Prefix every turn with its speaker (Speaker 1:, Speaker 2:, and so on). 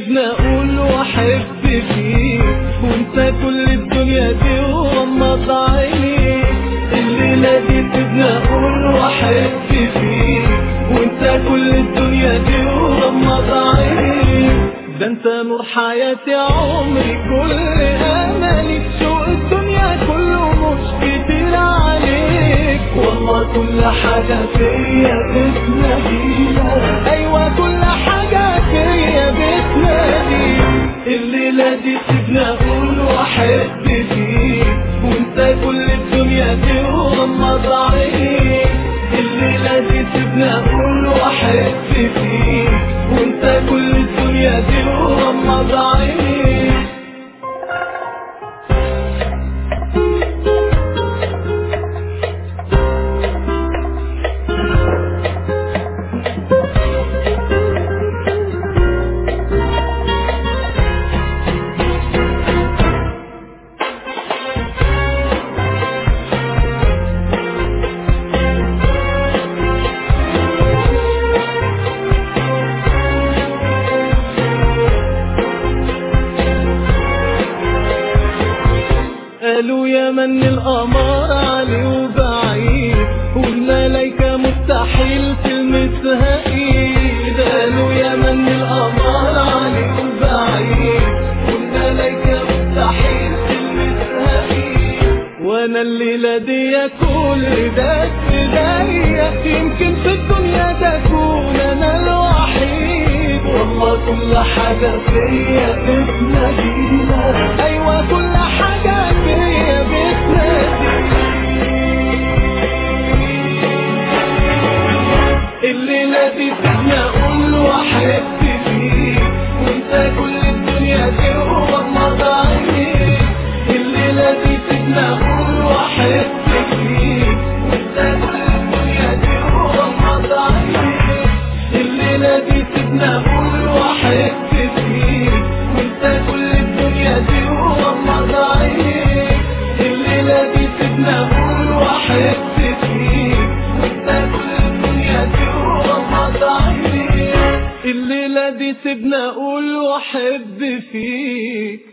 Speaker 1: سيبني اقول واحب فيك وانت كل الدنيا دي وغمض عينيك الليلة دي سيبني اقول واحب فيك وانت كل الدنيا دي وغمض عينيك ده انت نور حياتي عمري كل املي شوق الدنيا كله مش كتير عليك والله كل حاجة فيا بتناديلك ايوه كل حاجة فيا بتناديك الليلة دي سيبني اقول واحب فيك وانت كل الدنيا دي وغمض عينيك الليلة دي سيبني اقول واحب فيك وانت كل الدنيا دي وغمض عينيك قالوا يا من القمر علي وبعيد والملايكة مستحيل تلمسها ايد قالوا يا من القمر علي وبعيد والملايكة مستحيل تلمسها ايد وانا الليلة دي كل ده في ايديا يمكن في الدنيا تكون انا الوحيد والله كل حاجة فيا بتنادينا ايوه كل حاجة فيا بتنادينا الليلة دي سيبني اقول واحب فيك وانت كل الدنيا دي وغمض عينيك الليلة دي سيبني اقول واحب فيك وانت كل الدنيا دي وغمض عينيك الليلة دي سيبني اقول واحب فيك وانت كل الدنيا دي وغمض عينيك الليلة دي سيبني اقول واحب فيك وانت كل الدنيا دي وغمض عينيك الليلة دي سيبني اقول واحب فيك